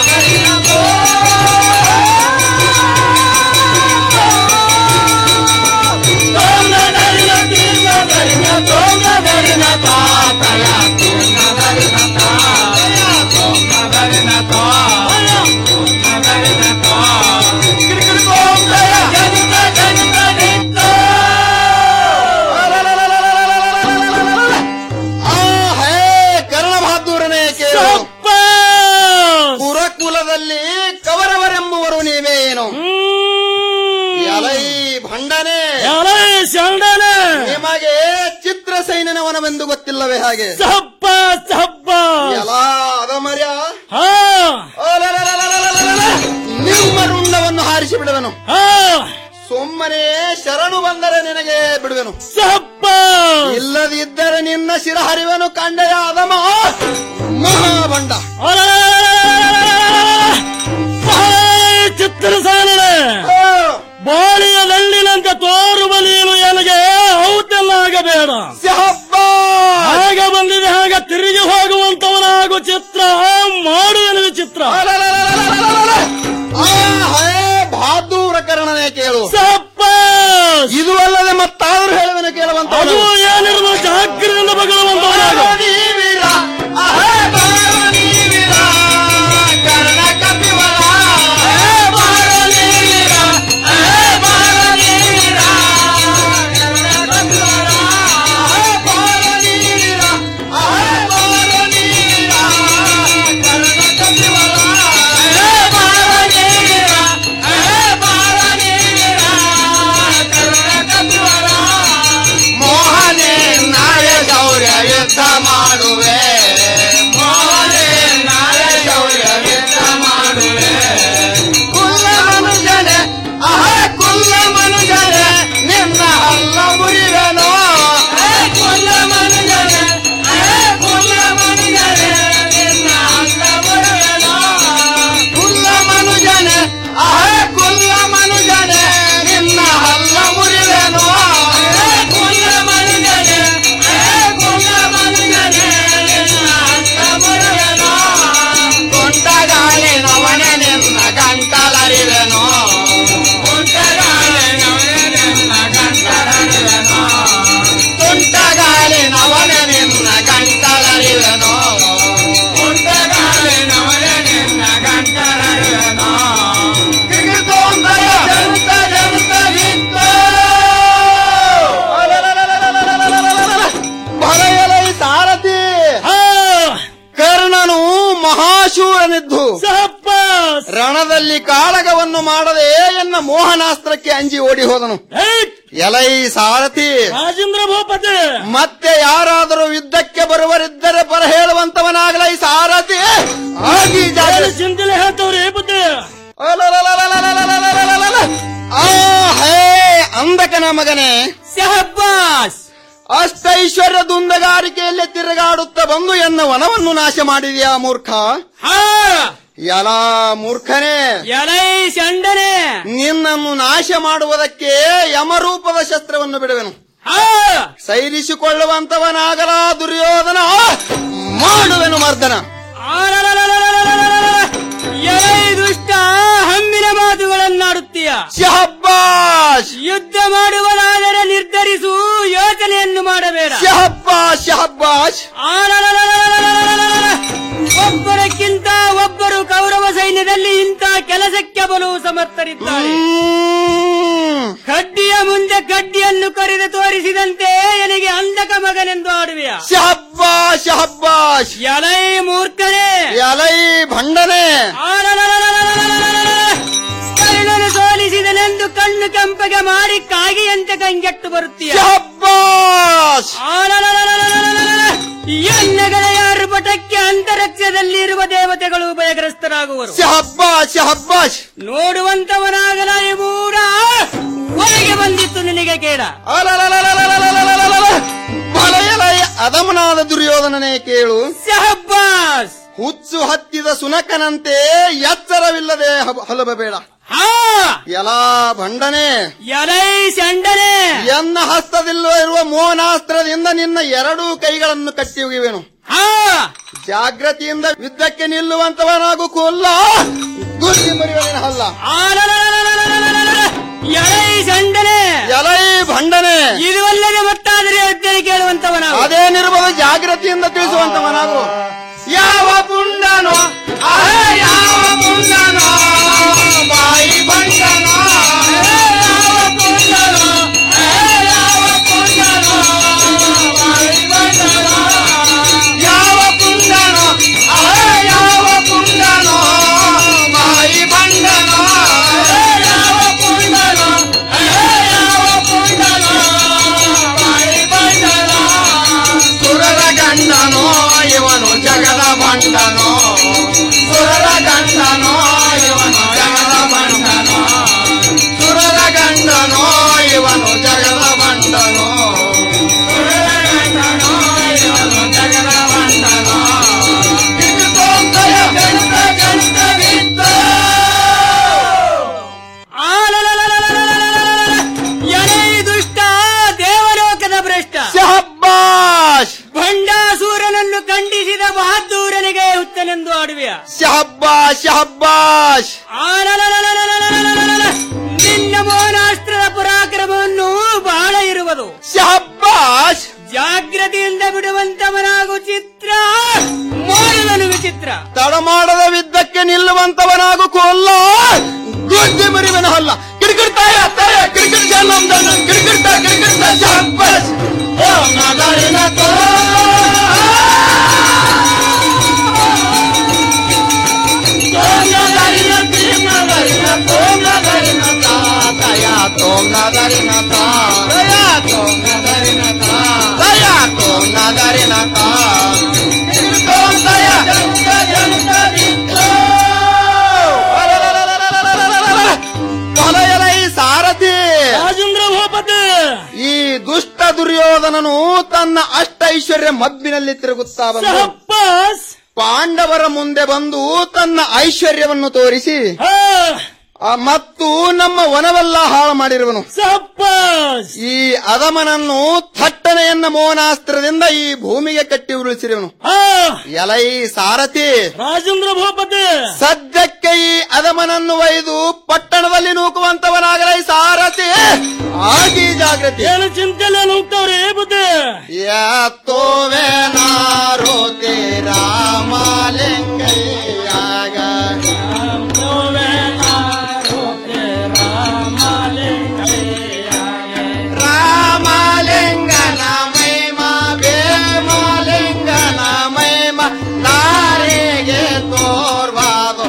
ಆ, ಹೇ ಕರ್ಣ ಬಹಾದೂರನೇ ಕೇಳು ಪುರಕುಲದಲ್ಲಿ ಕವರವರೆಂಬುವರು ನೀವೇ ಏನು ಎಲೈ ಭಂಡನೆ ನಿಮಗೆ ಚಿತ್ರಸೈನ್ಯನವನವೆಂದು ಗೊತ್ತಿಲ್ಲವೇ ಹಾಗೆ ಎಲ ಅದಮರ್ಯ ನಿಮ್ಮ ರುಂಡವನ್ನು ಹಾರಿಸಿ ಬಿಡುವೆನು ಸುಮ್ಮನೆ ಶರಣು ಬಂದರೆ ನಿನಗೆ ಬಿಡುವೆನು ಇಲ್ಲದಿದ್ದರೆ ನಿನ್ನ ಶಿರ ಹರಿವೆನು ಕಂಡೆಯ ಅದಮ ಮಹಾಭಂಡ ಚಿತ್ರಸಾಲನೆ ಬಾಳಿಯ ನಳ್ಳಿನಂತೆ ತೋರುವ ನೀನು ನನಗೆ ಔತೆಲ್ಲಾಗಬೇಡ ಹಾಗ ಬಂದಿದೆ ಹಾಗ ತಿರುಗಿ ಹೋಗುವಂತವನಾಗು ಚಿತ್ರ ಮಾಡುವೆನು ಚಿತ್ರ ಆ ಹೇ ಬಹಾದೂರ ಕರ್ಣನೇ ಕೇಳು ಇದು ಅಲ್ಲದೆ ಮತ್ತಾದ್ರೂ ಹೇಳುವೆನು ಕೇಳುವಂತ ಅದು ಏನಿರುವ ಜಾಗ್ರದಿಂದ ಬಗಳುವಂತವನಾಗ ಮೋಹನೆ ನಾಳೆ ಶೌರ್ಯ ಯುದ್ಧ ಮಾಡುವೆ ಮೋಹನೆ ನಾಳೆ ಶೌರ್ಯ ಯುದ್ಧ ಮಾಡುವೆ ಕುಲ್ಲ ಮನುಜನೆ ಅಹ ಕುಲ್ಲ ಮನುಜನೆ ನಿನ್ನ ಹಲ್ಲ ಮುರಿವೆನೋ ಕುಲ್ಲ ಮನುಜನೆ ಕುಲ್ಲ ಮನುಜನೆ ನಿನ್ನ ಹಲ್ಲ ಮುರಿವೆನೋ ಕುಲ್ಲ ಮನುಜನೆ ಅಹ ಕುಲ್ಲ ಮನುಜನೆ ನಿನ್ನ ಹಲ್ಲ ಮುರಿವೆನೋ ಕುಲ್ಲ ಮನುಜನೆ ಕುಲ್ಲ ಮನುಜನೆ ನಿನ್ನ ಹಲ್ಲ ಮುರಿವೆನೋ ಕೊಂಡಗಾಲಿನವನೆ ನಿನ್ನ ಗಂಟಲರಿವೆನೋ ಕೊಂಡಗಾಲಿನವನೆ ನಿನ್ನ ಗಂಟಲರಿವೆನೋ ತುಂಟಗಾಲಿನವನೆ ನಿನ್ನ ಗಂಟಲರಿವೆನೋ ತುಂಟಗಾಲಿನವನೆ ನಿನ್ನ ಗಂಟಲರಿವೆನೋ ಕಿರಿತೋಂದಯ ಜಂತ ಜಂತ ನಿಂತ ಬರೆಯಲೈ ಸಾರಥಿ ಕರ್ಣನು ಮಹಾಶೂರನಿದ್ದು ರಣದಲ್ಲಿ ಕಾಳಗವನ್ನು ಮಾಡದೆ ಎನ್ನ ಮೋಹನಾಸ್ತ್ರಕ್ಕೆ ಅಂಜಿ ಓಡಿ ಹೋದನು ಎಲೈ ಸಾರಥಿ ರಾಜೇಂದ್ರ ಭೂಪತಿ ಮತ್ತೆ ಯಾರಾದರೂ ಯುದ್ಧಕ್ಕೆ ಬರುವರಿದ್ದರೆ ಪರ ಹೇಳುವಂತವನಾಗಲೈ ಸಾರಥಿ ಆಗಿ ಜಾಗ ಚಿಂತನೆ ಹೇಳ್ತವ್ರಿ ಬುದ್ಧಿ ಆ ಹೇ ಅಂದಕನ ಮಗನೇ ಶಹಬ್ಬಾಸ್ ಅಷ್ಟೈಶ್ವರ್ಯ ದುಂದಗಾರಿಕೆಯಲ್ಲಿ ತಿರುಗಾಡುತ್ತ ಬಂದು ಎನ್ನ ವನವನ್ನು ನಾಶ ಮಾಡಿದೆಯಾ ಮೂರ್ಖ ಎಲ ಮೂರ್ಖನೇ ಎಲೈ ಶಂಡನೆ ನಿನ್ನನ್ನು ನಾಶ ಮಾಡುವುದಕ್ಕೆ ಯಮರೂಪದ ಶಸ್ತ್ರವನ್ನು ಬಿಡುವೆನು ಸೈರಿಸಿಕೊಳ್ಳುವಂತವನಾಗಲ ದುರ್ಯೋಧನ ಮಾಡುವೆನು ಮರ್ದನ ಎಲೈ ದುಷ್ಟ ಹಮ್ಮಿನ ಮಾತುಗಳನ್ನಾಡುತ್ತೀಯ ಶಹಬ್ಬ ಶಹಬ್ಬಾಷ್ ಯುದ್ಧ ಮಾಡುವುದಾದರೆ ನಿರ್ಧರಿಸು ಯೋಚನೆಯನ್ನು ಮಾಡಬೇಡ ಶಹಬ್ಬಾಷ್ ಶಹಬ್ಬಾಷ್ ಒಬ್ಬರಕ್ಕಿಂತ ಒಬ್ಬರು ಕೌರವ ಸೈನ್ಯದಲ್ಲಿ ಇಂಥ ಕೆಲಸಕ್ಕೆ ಬಲು ಸಮರ್ಥರಿದ್ದಾರೆ ಕಡ್ಡಿಯ ಮುಂದೆ ಕಡ್ಡಿಯನ್ನು ಕರೆದು ತೋರಿಸಿದಂತೆ ನನಗೆ ಅಂಧಕ ಮಗನೆಂದು ಆಡುವೆಯ ಶಹಬ್ಬಾಷ್ ಶಹಬ್ಬಾಷ್ ಎಲೈ ಮೂರ್ಖನೇ ಎಲೈ ಭಂಡನೆ ಕರ್ಣನು ಸೋಲಿಸಿದನೆಂದು ಕಣ್ಣು ಕೆಂಪಗೆ ಮಾಡಿ ಕಾಗಿಯಂತೆ ಕಂಗೆಟ್ಟು ಬರುತ್ತೀಯ ಶಹಬ್ಬಾಷ್ ಎಣ್ಣೆಗಳ ಯಾರು ಪಟಕ್ಕೆ ಅಂತರಿಕ್ಷದಲ್ಲಿರುವ ದೇವತೆಗಳು ಭಯಗ್ರಸ್ತರಾಗುವರು ಶಹಬ್ಬಾಷ್ ಶಹಬ್ಬಾಷ್ ನೋಡುವಂತವನಾಗಲ ಈ ಮೂಡ ಹೊರಗೆ ಬಂದಿತ್ತು ನಿನಗೆ ಕೇಡ ಬಲಯಲಯ ಅದಮನಾದ ದುರ್ಯೋಧನನೇ ಕೇಳು ಶಹಬ್ಬಾಸ್ ಹುಚ್ಚು ಹತ್ತಿದ ಸುನಕನಂತೆ ಎಚ್ಚರವಿಲ್ಲದೆ ಹಬ- ಹಲಬಬೇಡ ಹಾ ಎಲಾ ಭಂಡನೆ ಎಲೈ ಚಂಡನೆ ಎನ್ನ ಹಸ್ತದಲ್ಲೋ ಇರುವ ಮೋನಾಸ್ತ್ರದಿಂದ ನಿನ್ನ ಎರಡೂ ಕೈಗಳನ್ನು ಕಟ್ಟಿ ಒಗಿವೆನು ಹಾ ಜಾಗ್ರತೆಯಿಂದ ಯುದ್ಧಕ್ಕೆ ನಿಲ್ಲುವಂತವನಾಗು ಕೊಲ್ಲ ಗುರುತಿ ಮರಿವನ ಹಲ್ಲ ಎಲೈ ಚಂಡನೆ ಎಲೈ ಭಂಡನೆ ಇದುವಲ್ಲದೆ ಮತ್ತಾದರೆ ಅಧ್ಯಯ ಕೇಳುವಂತವನ ಅದೇನಿರ್ಬೋದು ಜಾಗ್ರತೆಯಿಂದ ತಿಳಿಸುವಂತವನಾಗು ಯಾವ ಪುಂಡನೋ ಆ ಯಾವ ಪುಂಡನೋ ಬಾಯಿ ಭಂಡನೋ ಯಾವ ಪುಂಡನೋ ಆ ಯಾವ ಪುಂಡನೋ ಬಾಯಿ ಭಂಡನೋ ಯಾವ ಪುಂಡನೋ ಆ ಯಾವ ಪುಂಡನೋ ಬಾಯಿ ಭಂಡನೋ ಯಾವ ಪುಂಡನೋ ಆ ಯಾವ ಪುಂಡನೋ ಬಾಯಿ ಭಂಡನೋ ಸುರರ ಗಂಡನೋ ಇವನು ಜಗದ ಬಂಡನೋ ಸುರರ ಗಂಡನೋ ಇವನು ಜಗದ ಬಂಡನೋ ಸುರರ ಗಂಡನೋ ಇವನು ಜಗದ ಬಂಡನೋ ಸುರರ ಗಂಡನೋ ಇವನು ಜಗದ ಬಂಡನೋ ಇದು ತೋಂತಯ ಗಂಡ ಗಂಡ ಬಿದ್ದ ಎಲೈ ದುಷ್ಟ ದೇವಲೋಕದ ಭ್ರಷ್ಟ ಶಹಬ್ಬಾಷ್ ಭಂಡಾಸೂರನನ್ನು ಖಂಡಿಸಿದ ಬಹದ್ದೂರನಿಗೆ ಹುತ್ತನೆಂದು ಆಡುವೆಯ ಶಹಬ್ಬಾಷ್ ಶಹಬ್ಬಾಷ್ ನಿನ್ನ ಮೋನಾಸ್ತ್ರದ ಪರಾಕ್ರಮವನ್ನು ಬಹಳ ಇರುವುದು ಶಹಬ್ಬಾಷ್ ಜಾಗ್ರತೆಯಿಂದ ಬಿಡುವಂತವನಾಗು ಚಿತ್ರ ಮೋಡದನು ವಿಚಿತ್ರ ತಡ ಮಾಡದ ವಿದ್ದಕ್ಕೆ ನಿಲ್ಲುವಂತವನಾಗು ಕೊಲ್ಲ ಗುದ್ದಿ ಮರಿವನ ಹಲ್ಲ ಕಿಡಿಕಿಡ್ತಾಯ ತಾಯ ಕಿಡಿಕಿಡ್ ಜಲ್ಲಂ ಜಲ್ಲಂ ಕಿಡಿಕಿಡ್ತ ಕಿಡಿಕಿಡ್ತ ಶಹಬ್ಬಾಷ್ ಓ ನಾದಾರಿನ ತೋ ಸಾರಥಿ ರಾಜೇಂದ್ರ ಭೂಪತಿ ಈ ದುಷ್ಟ ದುರ್ಯೋಧನನು ತನ್ನ ಅಷ್ಟೈಶ್ವರ್ಯ ಮಬ್ಬಿನಲ್ಲಿ ತಿರುಗುತ್ತಾ ಬಂದು ಶಹಬ್ಬಾಸ್ ಪಾಂಡವರ ಮುಂದೆ ಬಂದು ತನ್ನ ಐಶ್ವರ್ಯವನ್ನು ತೋರಿಸಿ ಹಾ ಆ, ಮತ್ತು ನಮ್ಮ ವನವೆಲ್ಲ ಹಾಳು ಮಾಡಿರುವನು ಶಹಬ್ಬಾಸ್ ಈ ಅದಮನನ್ನು ಥಟ್ಟನೆಯನ್ನ ಮೋನಾಸ್ತ್ರದಿಂದ ಈ ಭೂಮಿಗೆ ಕಟ್ಟಿ ಉರುಳಿಸಿರುವನು ಹಾ ಎಲೈ ಸಾರಥಿ ರಾಜೇಂದ್ರ ಭೂಪತಿ ಸದ್ಯಕ್ಕೆ ಈ ಅದಮನನ್ನು ಒಯ್ದು ಪಟ್ಟಣದಲ್ಲಿ ನೂಕುವಂತವನಾಗಲೈ ಸಾರಥಿ ಆಗಿ ಜಾಗೃತಿ ಏನು ಚಿಂತೆಲ್ಲ ಹೋಗ್ತಾವ್ರಿ ಬುದ್ಧಿ ಯಾತೋವೇನಾರೋತಿ ರಾಮಲಿಂಗಯ್ಯಾಗ ರಾಮಲಿಂಗನ ಮೈಮ ಭೀಮಲಿಂಗನ ಮೈಮ ನಾರಿಗೆ ತೋರ್ವಾದು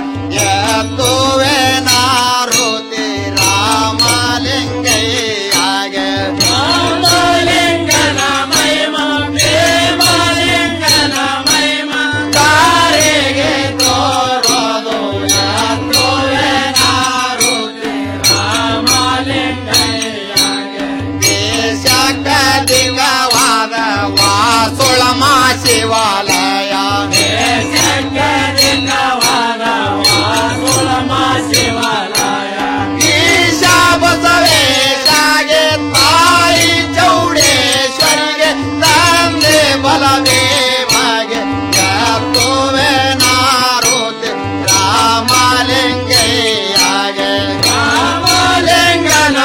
ಎತ್ತುವೇನಾರುತಿ ರಾಮಲಿಂಗಯ್ಯಾಗ ರಾಮಲಿಂಗನ ಮೈಮ ಭೀಮಲಿಂಗನ ಮೈಮ ನಾರಿಗೆ ತೋರ್ವಾದು ಎತ್ತುವೇನಾರುತಿ ರಾಮಲಿಂಗಯ್ಯಾಗ ದೇಶಕ ದಿಂಗವಾದ ವಾಸುಳ ಶಿವಾಲಯ ದೇಶಕ ದಿಂಗವಾದ ವಾಸುಳ ಶಿವಾಲಯ ಈಶಾ ಬಸವೇಶಾಗೆ ತಾಯಿ ಚೌಡೇಶ್ವರಿಗೆ ತಂದೆ ಬಲದೇವಗೆ ಎತ್ತುವೆ ನಾರುತಿ ರಾಮಲಿಂಗಯ್ಯಾಗೆ ರಾಮಲಿಂಗನ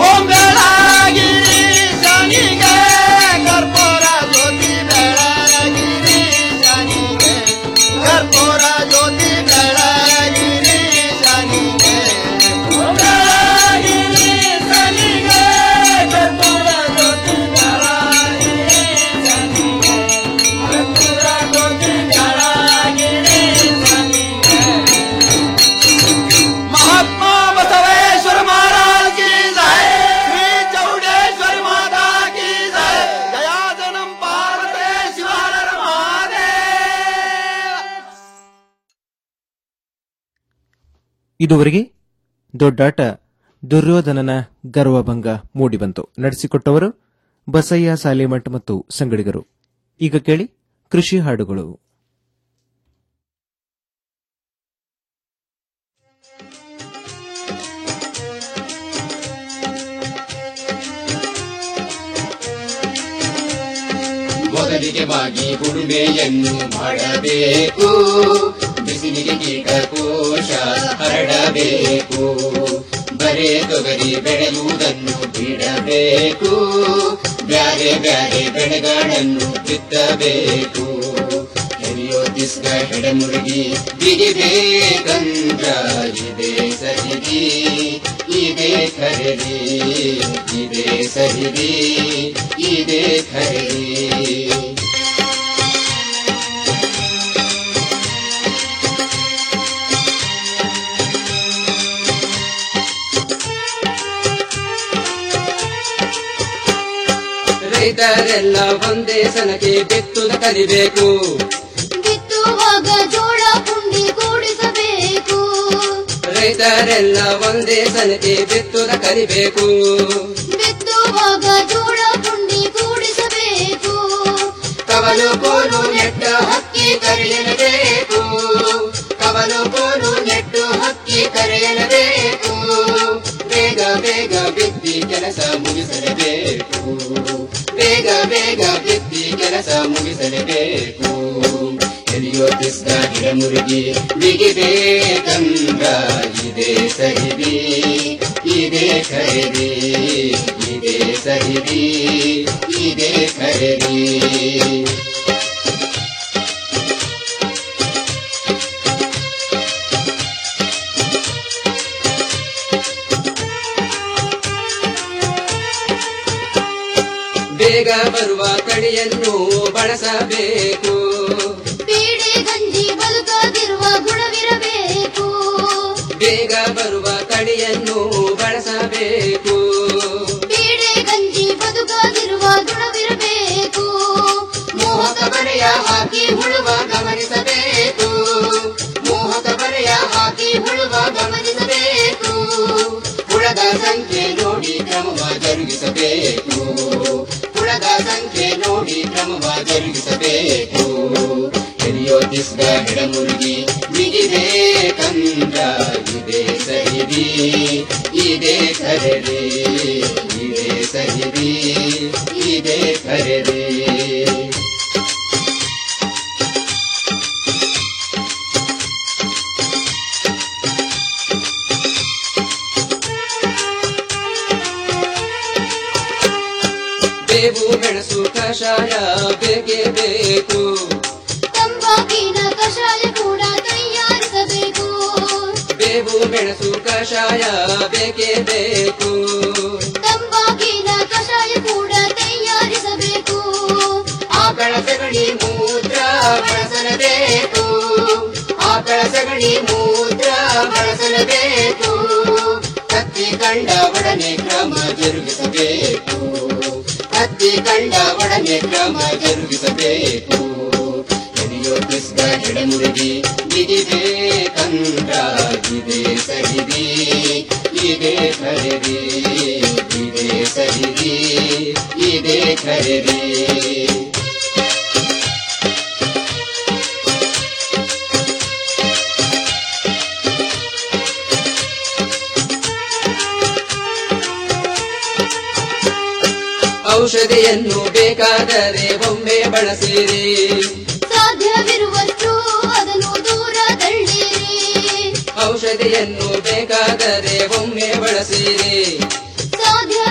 ಓಂ ಬೆಳಗಿರಿ ಶನಿಗೆ ಕರ್ಪೂರ ಜ್ಯೋತಿ ಬೆಳಗಿರಿ ಶನಿಗೆ ಕರ್ಪೂರ ಜ್ಯೋತಿ ಬೆಳಗಿರಿ ಶನಿಗೆ ಓಂ ಬೆಳಗಿರಿ ಶನಿಗೆ ಕರ್ಪೂರ ಜ್ಯೋತಿ ಬೆಳಗಿರಿ ಶನಿಗೆ ಕರ್ಪೂರ ಜ್ಯೋತಿ ಬೆಳಗಿರಿ ಶನಿಗೆ महात्मा बसवेश्वर महाराज की जय श्री चौडेश्वर माता की जय दया जन्म पार्वते शिवार महादेव ಇದುವರೆಗೆ ದೊಡ್ಡಾಟ ದುರ್ಯೋಧನನ ಗರ್ವಭಂಗ ಮೂಡಿಬಂತು ನಡೆಸಿಕೊಟ್ಟವರು ಬಸಯ್ಯ ಸಾಲಿಮಠ್ ಮತ್ತು ಸಂಗಡಿಗರು ಈಗ ಕೇಳಿ ಕೃಷಿ ಹಾಡುಗಳು ಮೊದಲಿಗೆ ಬಾಗಿ ಉಳುಮೆಯನ್ನು ಮಾಡಬೇಕು ಬಿಸಿಲಿಗೆ ಕೀಟಕೋಶ ಹರಡಬೇಕು ಬರೇ ತೊಗರಿ ಬೆಳೆಯುವುದನ್ನು ಬಿಡಬೇಕು ಬ್ಯಾರೆ ಬ್ಯಾರೆ ಬೆಳೆಗಳನ್ನು ಬಿತ್ತಬೇಕು ಹೆರಿಯೋ ದಿಸ್ಗ ಹೆಡಮುರುಗಿ ಬಿಗಿಬೇಕಂದ್ರ ಇದೆ ಸರಿದಿ ಇದೆ ಖರೀದಿ ಇದೆ ಸರಿದಿ ಇದೆ ಖರೀದಿ ರೈತರೆಲ್ಲ ಒಂದೇ ಸನಕ್ಕೆ ಬಿತ್ತುದ ಕಲಿಬೇಕು ಬಿತ್ತುವಾಗ ಜೋಳ ಪುಂಡಿ ಕೂಡಿಸಬೇಕು ರೈತರೆಲ್ಲ ಒಂದೇ ಸನಕ್ಕೆ ಬಿತ್ತುದ ಕಲಿಬೇಕು ಬಿತ್ತುವಾಗ ಜೋಳ ಪುಂಡಿ ಕೂಡಿಸಬೇಕು ಕವಲು ಕೋಲು ನೆಟ್ಟ ಹಕ್ಕಿ ಕರೆಯಲೇಬೇಕು ಕವಲು ಕೋಲು ನೆಟ್ಟು ಹಕ್ಕಿ ಕರೆಯಲೇಬೇಕು ಬೇಗ ಬೇಗ ಬಿತ್ತಿ ಕೆಲಸ ಮುಗಿಸಲೇಬೇಕು ಬೇಗ ಬೇಗ ಬಿತ್ತಿ ಕೆಲಸ ಮುಗಿಸಲೇಬೇಕು ಎಲಿಯೋ ತಿಸ್ಗ ಗಿಡಮುರುಗಿ ಬಿಗಿಬೇಕಂದ್ರ ಇದೆ ಸರಿದಿ ಇದೆ ಖರೀದಿ ಇದೆ ಸರಿದಿ ಇದೆ ಖರೀದಿ ಬೇಗ ಬರುವ ಕಡಿಯನ್ನು ಬಳಸಬೇಕು ಪೀಡೆ ಗಂಜಿ ಬದುಕದಿರುವ ಗುಣವಿರಬೇಕು ಬೇಗ ಬರುವ ಕಡಿಯನ್ನು ಬಳಸಬೇಕು ಪೀಡೆ ಗಂಜಿ ಬದುಕದಿರುವ ಗುಣವಿರಬೇಕು ಮೋಹಕ ಬರೆಯ ಹಾಕಿ ಹುಳುವ ಗಮನಿಸಬೇಕು ಮೋಹಕ ಬರೆಯ ಹಾಕಿ ಹುಳುವ ಗಮನಿಸಬೇಕು ಹುಳದ ಸಂಖ್ಯೆ ನೋಡಿ ಕ್ರಮವ ಜರುಗಿಸಬೇಕು ಹುಳದ ಸಂಖ್ಯೆ ನೋಡಿ ಕ್ರಮವ ಜರುಗಿಸಬೇಕು ಎಲಿಯೋ ತಿಸ್ಗ ಗಿಡಮುರುಗಿ ಬಿಗಿಬೇಕಂದ್ರ ಇದೆ ಸರಿದಿ ಇದೆ ಖರೀದಿ ಇದೆ ಸರಿದಿ ಇದೆ ಖರೀದಿ ಬೇವು ಮೆಣಸು ಕಷಾಯ ಬೇಕೇ ಬೇಕು ತಂಬಾಕಿನ ಕಷಾಯ ಕೂಡ ತಯಾರಿಸಬೇಕು ಬೇವು ಮೆಣಸು ಕಷಾಯ ಬೇಕೇ ಬೇಕು ತಂಬಾಕಿನ ಕಷಾಯ ಕೂಡ ತಯಾರಿಸಬೇಕು ಆಕಳ ಸಗಣಿ ಮೂತ್ರ ಬಳಸಲೇಬೇಕು ಆಕಳ ಸಗಣಿ ಮೂತ್ರ ಬಳಸಲೇಬೇಕು ಕತ್ತಿ ಕಂಡ ಒಡನೆ ಕ್ರಮ ಜರುಗಿಸಬೇಕು ಕತ್ತಿ ಕಂಡ ಒಡನೆ ಕ್ರಮ ಜರುಗಿಸಬೇಕು ಎಲಿಯೋ ಕಿಸ್ಗ ಗಿಡಮುರುಗಿ ಬಿಗಿಬೇಕಂದ್ರ ಇದೆ ಸರಿದಿ ಇದೆ ಖರೀದಿ ಇದೆ ಸರಿದಿ ಇದೆ ಖರೀದಿ ಔಷಧಿಯನ್ನು ಬೇಕಾದರೆ ಒಮ್ಮೆ ಬಳಸಿರಿ ಸಾಧ್ಯವಿರುವಷ್ಟು ಅದನ್ನು ದೂರ ತಳ್ಳಿರಿ ಔಷಧಿಯನ್ನು ಬೇಕಾದರೆ ಒಮ್ಮೆ ಬಳಸಿರಿ ಸಾಧ್ಯ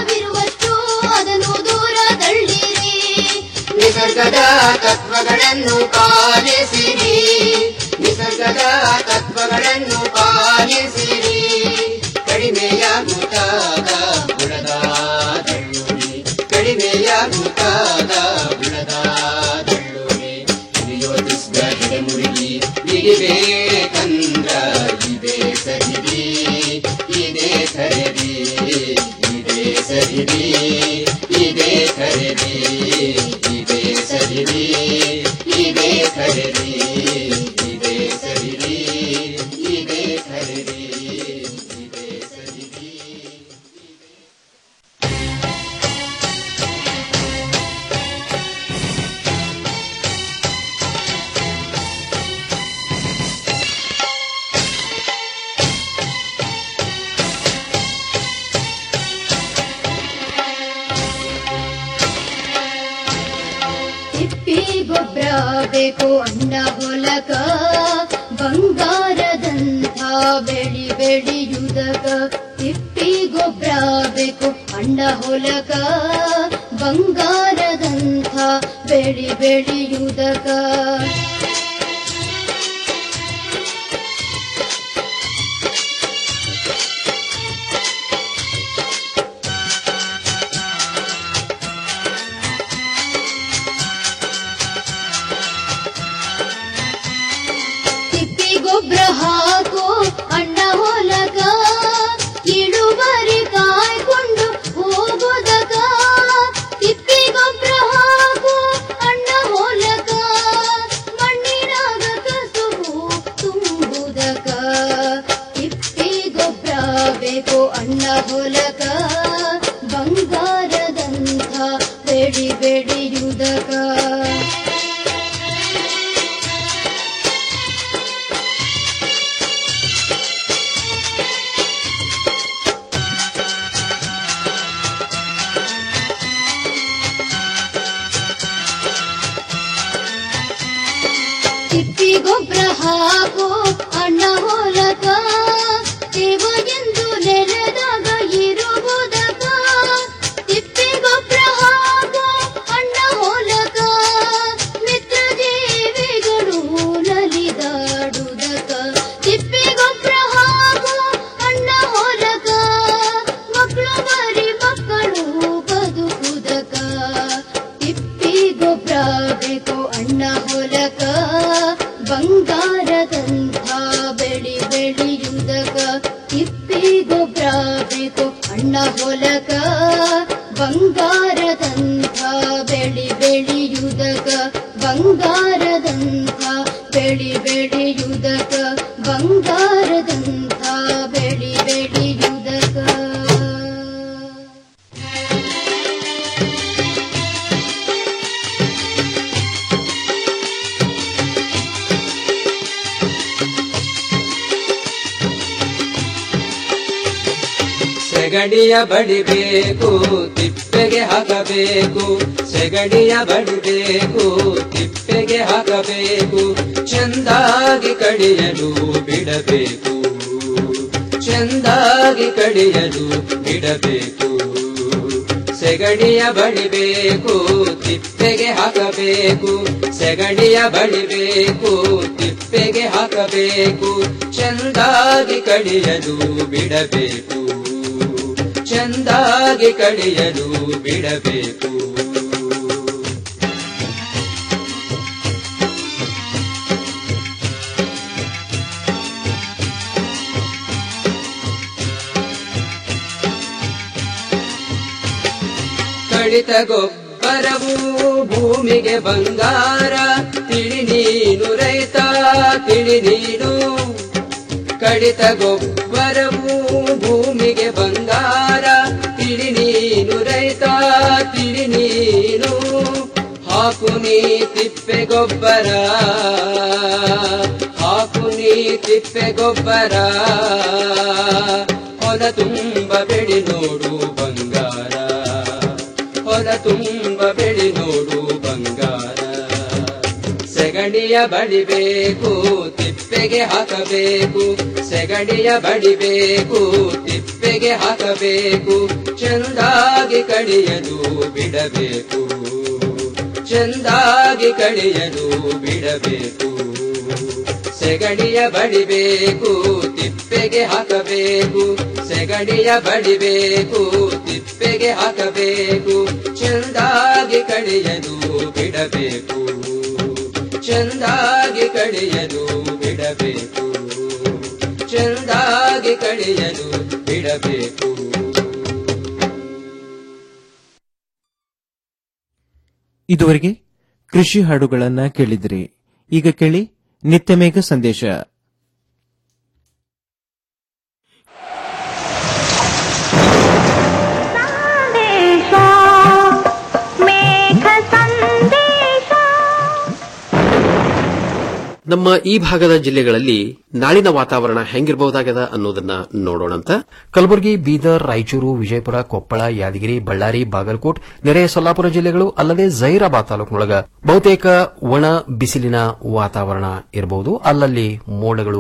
ನಿಸರ್ಗದ ತತ್ವಗಳನ್ನು ಪಾಲಿಸಿರಿ ನಿಸರ್ಗದ ತತ್ವಗಳನ್ನು ಪಾಲಿಸಿರಿ ಕಡಿಮೆಯಾಗುತ್ತಾದ ಬುಡದ ದಳ್ಳುರಿ ಕಡಿಮೆಯಾಗುತ್ತಾದ ಬುಡದ ದಳ್ಳುರಿ ಹಿರಿಯೋದಿಸ್ದ ಹಿಡಿಮುರುಗಿ ಬಿಗಿಬೇಕಂದ್ರ ಇದೇ ಸರಿರಿ ಇದೇ ಖರೀದಿ ಇದೇ ಸರಿರಿ ಇದೇ ಖರೀದಿ ಇದೇ ಸರಿರಿ ಇದೇ ಖರೀದಿ ಇದೇ ಸರಿರಿ ಇದೇ ಖರೀದಿ ಇದೇ ಸರಿರಿ ತಿಪ್ಪಿ ಗೊಬ್ಬರ ಬೇಕು ಅಣ್ಣ ಹೊಲಕ ಬಂಗಾರದಂಥ ಬೆಳಿ ಬೆಳೆಯುವುದಕ ತಿಪ್ಪಿ ಗೊಬ್ಬರ ಬೇಕು ಅಣ್ಣ ಹೊಲಕ ಬಂಗಾರದಂಥ ಬೆಳಿ ಬೆಳೆಯುವುದಕ ತಿಪ್ಪಿ ಗೊಬ್ಬರ ಹಾಕು ಅಣ್ಣ ಹೊಲಕ ಇಳುವರಿ ಕಾಯ್ಕೊಂಡು ಹೋಗುದಕ ತಿಪ್ಪಿ ಗೊಬ್ಬರ ಹಾಕು ಅಣ್ಣ ಹೊಲಕ ಮಣ್ಣಿನಾಗ ಕಸುಬು ತುಂಬುದಕ ತಿಪ್ಪಿ ಗೊಬ್ಬರ ಬೇಕು ಅಣ್ಣ ಹೊಲಕ ಬಂಗಾರದಂಥ ಬೆಳಿ ಬೆಳೆಯುವುದಕ ತಿಪ್ಪಿ ಗೊಬ್ಬರ ಹಾಕು ಅಣ್ಣ ಹೊಲಕ ದೇವ ಎಂದು ನೆಲದಾಗ ಇರುವುದಕ ತಿಪ್ಪಿ ಗೊಬ್ಬರ ಹಾಕು ಅಣ್ಣ ಹೊಲಕ ಮಿತ್ರ ಜೀವಿಗಳು ನಲಿದಾಡುವುದಕ ತಿಪ್ಪಿ ಗೊಬ್ಬರ ಹಾಕು ಅಣ್ಣ ಹೊಲಕ ಮಕ್ಕಳು ಬರಿ ಮಕ್ಕಳು ಬದುಕುದಕ ತಿಪ್ಪಿ ಗೊಬ್ಬರ ಬೇಕು ಅಣ್ಣ ಹೊಲಕ ಬಂಗಾರದಂಥ ಬೆಳಿ ಬೆಳೆಯುವುದಕ ತಿಪ್ಪಿ ಗೊಬ್ಬರ ಬೇಕು ಅಣ್ಣ ಹೊಲಕ ಬಂಗಾರದಂಥ ಬೆಳಿ ಬೆಳೆಯುವುದಕ ಬಂಗಾರದಂಥ ಬೆಳಿ ಬೆಳೆಯುವುದಕ ಬಂಗಾರದಂಥ ಬೆಳಿ ಬೆಳೆಯುವುದಕ ಸೆಗಡಿಯ ಬಡಿಬೇಕು ತಿಪ್ಪೆಗೆ ಹಾಕಬೇಕು ಸೆಗಡಿಯ ಬಡಿಬೇಕು ತಿಪ್ಪೆಗೆ ಹಾಕಬೇಕು ಚೆಂದಾಗಿ ಕಡಿಯಲು ಬಿಡಬೇಕು ಚೆಂದಾಗಿ ಕಡಿಯಲು ಬಿಡಬೇಕು ಸೆಗಡಿಯ ಬಡಿಬೇಕು ತಿಪ್ಪೆಗೆ ಹಾಕಬೇಕು ಸೆಗಡಿಯ ಬಡಿಬೇಕು ತಿಪ್ಪೆಗೆ ಹಾಕಬೇಕು ಚೆಂದಾಗಿ ಕಡಿಯಲು ಬಿಡಬೇಕು ಚೆಂದಾಗಿ ಕಡಿಯಲು ಬಿಡಬೇಕು ಕಡಿತ ಗೊಬ್ಬರವು ಭೂಮಿಗೆ ಬಂಗಾರ ತಿಳಿ ನೀನು ರೈತ ತಿಳಿ ನೀನು ಕಡಿತ ಗೊಬ್ಬರವು ಭೂಮಿಗೆ ಬಂಗಾರ ತಿಳಿ ನೀನು ರೈತ ತಿಳಿ ನೀನು ಹಾಕು ನೀ ತಿಪ್ಪೆ ಗೊಬ್ಬರ ಹಾಕು ನೀ ತಿಪ್ಪೆ ಗೊಬ್ಬರ ಹೊಲ ತುಂಬ ಬೆಳಿ ನೋಡು ಬಂಗಾರ ಹೊಲ ತುಂಬ ಬೆಳಿ ನೋಡು ಬಂಗಾರ ಸೆಗಣಿಯ ಬಡಿಬೇಕು ತಿಪ್ಪೆಗೆ ಹಾಕಬೇಕು ಸೆಗಣಿಯ ಬಡಿಬೇಕು ತಿಪ್ಪೆಗೆ ಹಾಕಬೇಕು ಚೆಂದಾಗಿ ಕಡಿಯಲು ಬಿಡಬೇಕು ಚೆಂದಾಗಿ ಕಳೆಯಲು ಬಿಡಬೇಕು ಸೆಗಣಿಯ ಬಡಿಬೇಕು ತಿಪ್ಪೆಗೆ ಹಾಕಬೇಕು ಸೆಗಣಿಯ ಬಡಿಬೇಕು ತಿಪ್ಪೆಗೆ ಹಾಕಬೇಕು ಚೆಂದಾಗಿ ಕಳೆಯಲು ಬಿಡಬೇಕು ಚೆಂದಾಗಿ ಕಳೆಯಲು ಬಿಡಬೇಕು ಚೆಂದಾಗಿ ಕಳೆಯಲು ಬಿಡಬೇಕು ಇದುವರೆಗೆ ಕೃಷಿ ಹಾಡುಗಳನ್ನ ಕೇಳಿದ್ರಿ ಈಗ ಕೇಳಿ ನಿತ್ಯಮೇಘ ಸಂದೇಶ ಸಂದೇಶ ಮೇಘ ಸಂದೇಶ ನಮ್ಮ ಈ ಭಾಗದ ಜಿಲ್ಲೆಗಳಲ್ಲಿ ನಾಳಿನ ವಾತಾವರಣ ಹೆಂಗಿರಬಹುದಾಗದ ಅನ್ನೋದನ್ನ ನೋಡೋಣಂತ ಕಲಬುರಗಿ ಬೀದರ್ ರಾಯಚೂರು ವಿಜಯಪುರ ಕೊಪ್ಪಳ ಯಾದಗಿರಿ ಬಳ್ಳಾರಿ ಬಾಗಲಕೋಟ್ ನೆರೆಯ ಸೊಲ್ಲಾಪುರ ಜಿಲ್ಲೆಗಳು ಅಲ್ಲದೆ ಜೈರಾಬಾದ್ ತಾಲೂಕಿನೊಳಗ ಬಹುತೇಕ ಒಣ ಬಿಸಿಲಿನ ವಾತಾವರಣ ಇರಬಹುದು ಅಲ್ಲಲ್ಲಿ ಮೋಡಗಳು